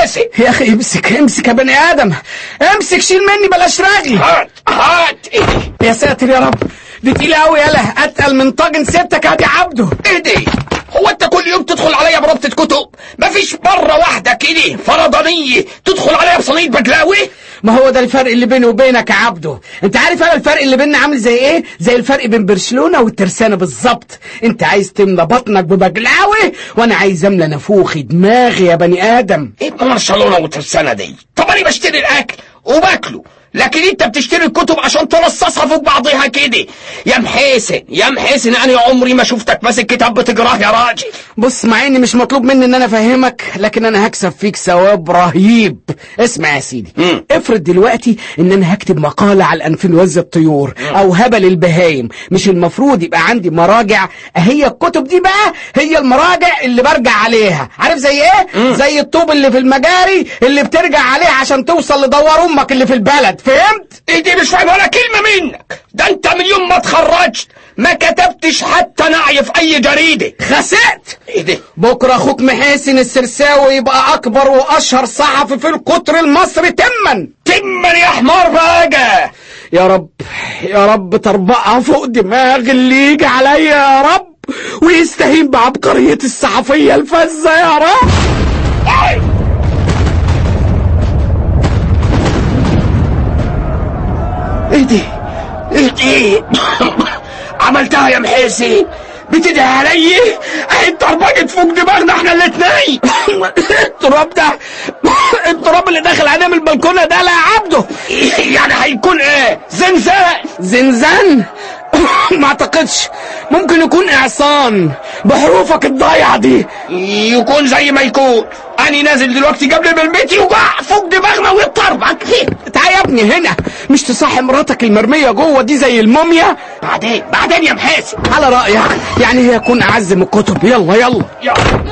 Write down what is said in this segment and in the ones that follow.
حاسب يا اخي امسك امسك يا بني ادم امسك شيل مني بلاش رغي هات هات ايدي يا ساتر يا رب دي تقيله قوي يالا اتقل من طاجن ستك يا دي عبده ايدي هو انت كل يوم تدخل عليا بربطة كتب مفيش مرة واحدة كده فرضانية تدخل عليا بصينية بجلاوي ما هو ده الفرق اللي بيني وبينك يا عبده انت عارف انا الفرق اللي بيننا عامل زي ايه زي الفرق بين برشلونة والترسانة بالظبط انت عايز تملى بطنك ببجلاوي وانا عايز املى نافوخي دماغي يا بني ادم ايه برشلونة والترسانة دي طب انا بشتري الاكل وباكله لكن انت بتشتري الكتب عشان ترصصها فوق بعضها كده يا محسن يا محسن انا عمري ما شفتك ماسك كتاب بتقراه يا راجل بص مع ان مش مطلوب مني ان انا افهمك لكن انا هكسب فيك ثواب رهيب اسمع يا سيدي مم. افرض دلوقتي ان انا هكتب مقالة على الانفلونزا الطيور او هبل البهايم مش المفروض يبقى عندي مراجع هي الكتب دي بقى هي المراجع اللي برجع عليها عارف زي ايه زي الطوب اللي في المجاري اللي بترجع عليه عشان توصل لدوار امك اللي في البلد فهمت ايه دي مش فاهم ولا كلمة منك ده انت من يوم ما اتخرجت ما كتبتش حتى نعي في اي جريدة خسرت ايه ده بكره اخوك محاسن السرساوي يبقى اكبر واشهر صحفي في القطر المصري تما تمن يا حمار بقى يا رب يا رب تربقها فوق دماغ اللي يجي عليا يا رب ويستهين بعبقرية الصحفية الفزة يا رب أي. ايه دي ايه دي عملتها يا محسن بتدعي علي اهي اتربجت فوق دماغنا احنا الاتنين التراب ده التراب اللي داخل علينا من البلكونة ده لا يا عبده يعني هيكون ايه زنزان زنزان ما اعتقدش ممكن يكون اعصان بحروفك الضايعة دي يكون زي ما يكون اني نازل دلوقتي قبل ما البيت يوقع فوق دماغنا ويتطربك تعال يا ابني هنا مش تصحي مراتك المرمية جوه دي زي الموميا بعدين بعدين يا محاسن على رأيك يعني هي يكون أعز من الكتب يلا يلا يلا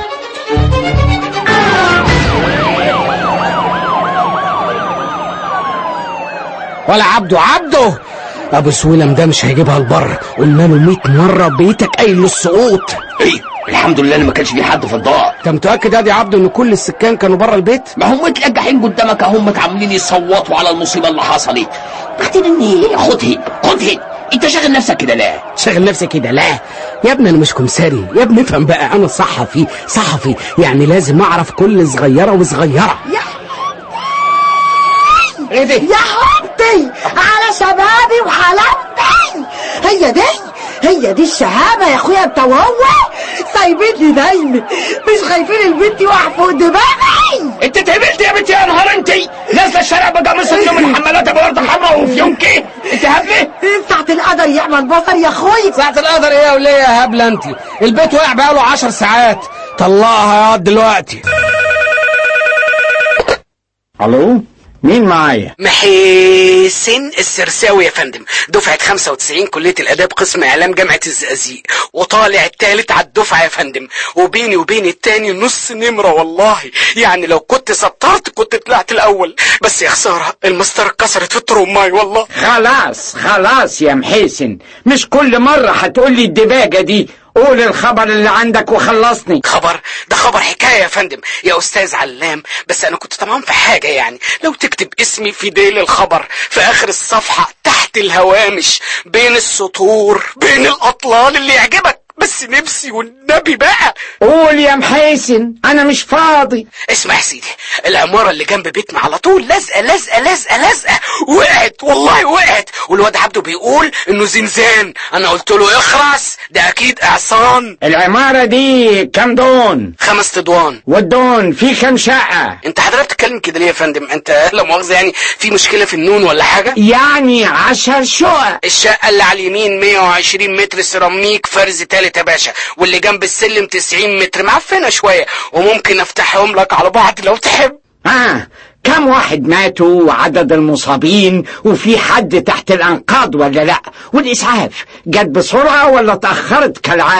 ولا عبده عبده ابو سويلم ده مش هيجيبها البر قلنا له 100 مره بيتك قايل للسقوط ايه الحمد لله ان ما كانش في حد في الدار انت متاكد يا دي عبده ان كل السكان كانوا بره البيت ما هم متلجحين قدامك هم عاملين يصوتوا على المصيبه اللي حصلت بعدين اني خد هنا خد هنا انت شاغل نفسك كده لا شغل نفسك كده لا يا ابني انا مش كمساري يا ابني افهم بقى انا صحفي صحفي يعني لازم اعرف كل صغيره وصغيره ايه ده يا حبتي على شبابي وحلاوتي هي دي هي دي الشهامة يا اخويا انت وهو سايبيني دايما مش خايفين البنت يقع فوق دماغي انت اتهبلت يا بنت يا نهار انت نازله الشارع بقميص اليوم الحمالات ابو ورده حمراء وفيونكي انت هبله ساعة القدر يعمل بصر يا اخويا ساعة القدر ايه يا وليه يا هبله انت البيت وقع بقاله عشر ساعات طلعها يا واد دلوقتي الو مين معايا محسن السرساوي يا فندم دفعة 95 كلية الآداب قسم إعلام جامعة الزقازيق وطالع التالت على الدفعة يا فندم وبيني وبين التاني نص نمرة والله يعني لو كنت سطرت كنت طلعت الأول بس يا خسارة المسطرة اتكسرت في الترماي والله خلاص خلاص يا محسن مش كل مرة هتقول لي الدباجة دي قول الخبر اللي عندك وخلصني خبر ده خبر حكاية يا فندم يا أستاذ علام بس أنا كنت طبعا في حاجة يعني لو تكتب اسمي في ديل الخبر في آخر الصفحة تحت الهوامش بين السطور بين الأطلال اللي يعجبك بس نفسي والنبي بقى قول يا محسن انا مش فاضي اسمع يا سيدي العمارة اللي جنب بيتنا على طول لازقة لازقة لازقة لازقة وقعت والله وقعت والواد عبده بيقول انه زنزان انا قلت له اخرس ده اكيد اعصان العمارة دي كام دون خمس تدوان والدون في كام شقة انت حضرتك بتتكلم كده ليه يا فندم انت لا مؤاخذة يعني في مشكلة في النون ولا حاجة يعني عشر شقق الشقة اللي على اليمين 120 متر سيراميك فرز تالت يا باشا واللي جنب السلم 90 متر معفنة شوية وممكن افتحهم لك على بعض لو تحب اه كم واحد ماتوا وعدد المصابين وفي حد تحت الانقاض ولا لا والاسعاف جت بسرعة ولا اتأخرت كالعادة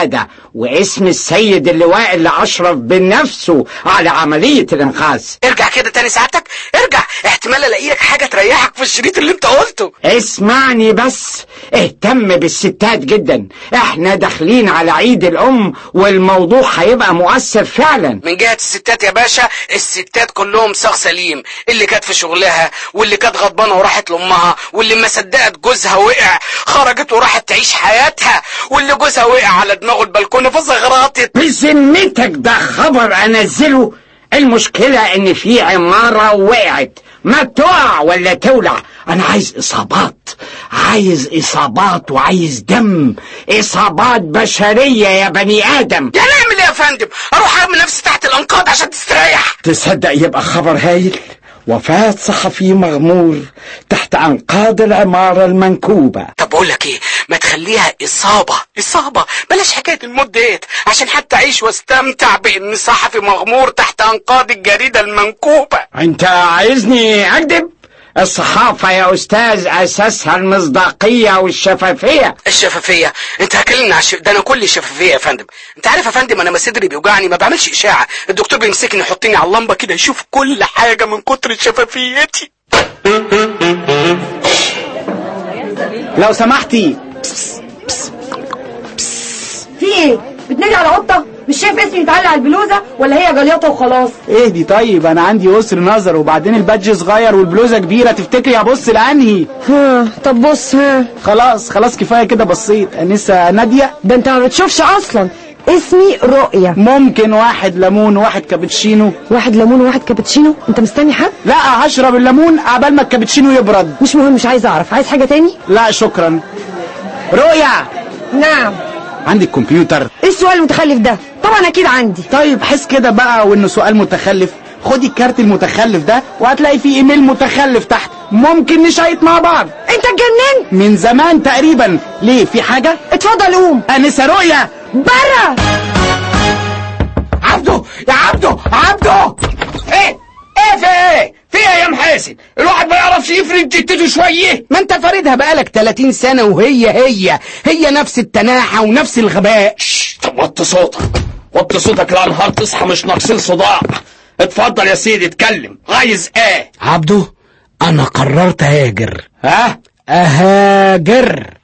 واسم السيد اللواء اللي أشرف بنفسه على عملية الإنقاذ ارجع كده تاني سعادتك ارجع احتمال الاقي لك حاجه تريحك في الشريط اللي انت قلته اسمعني بس اهتم بالستات جدا احنا داخلين على عيد الأم والموضوع هيبقى مؤثر فعلا من جهة الستات يا باشا الستات كلهم صاغ سليم اللي كانت في شغلها واللي كانت غضبانة وراحت لأمها واللي ما صدقت جوزها وقع خرجت وراحت تعيش حياتها واللي جوزها وقع على دماغه البلكونة فزغرطت بذمتك ده خبر انزله المشكلة ان في عمارة وقعت ما تقع ولا تولع انا عايز اصابات عايز اصابات وعايز دم اصابات بشرية يا بني ادم يعني اعمل ايه يا فندم اروح ارمي نفسي تحت الانقاض عشان تستريح تصدق يبقى خبر هايل وفاة صحفي مغمور تحت انقاض العمارة المنكوبة طب بقول لك ايه ما تخليها اصابه اصابه بلاش حكايه الموت ديت عشان حتى اعيش واستمتع بان صحفي مغمور تحت انقاض الجريده المنكوبه انت عايزني اكذب الصحافة يا استاذ اساسها المصداقية والشفافية الشفافيه انت هكلمني على الش... ده انا كل شفافيه يا فندم انت عارف يا فندم انا ما صدري بيوجعني ما بعملش اشاعه الدكتور بيمسكني يحطني على اللمبه كده يشوف كل حاجه من كتر شفافيتي لو سمحتي في ايه بتنادي على قطه مش شايف اسمي متعلق على البلوزه ولا هي جليطه وخلاص اهدي طيب انا عندي قصر نظر وبعدين البادج صغير والبلوزه كبيره تفتكري ابص لانهي ها طب بص ها خلاص خلاص كفايه كده بصيت انسه ناديه ده انت ما بتشوفش اصلا اسمي رؤية ممكن واحد ليمون وواحد كابتشينو واحد ليمون وواحد كابتشينو انت مستني حد لا هشرب الليمون عبال ما الكابتشينو يبرد مش مهم مش عايز اعرف عايز حاجه تاني لا شكرا رؤيا نعم عندك كمبيوتر ايه السؤال المتخلف ده طبعا اكيد عندي طيب حس كده بقى وانه سؤال متخلف خدي الكارت المتخلف ده وهتلاقي فيه ايميل متخلف تحت ممكن نشيط مع بعض انت اتجننت من زمان تقريبا ليه في حاجه اتفضل قوم انسه رؤيا بره عبده يا عبده عبده ايه ايه في ايه في ايه يا محاسن الواحد ما يعرفش يفرد جتته شويه ما انت فاردها بقالك 30 سنه وهي هي هي نفس التناحه ونفس الغباء طب وطي صوتك وطي صوتك لا نهار تصحى مش ناقصين صداع اتفضل يا سيدي اتكلم عايز ايه عبده انا قررت اهاجر ها اهاجر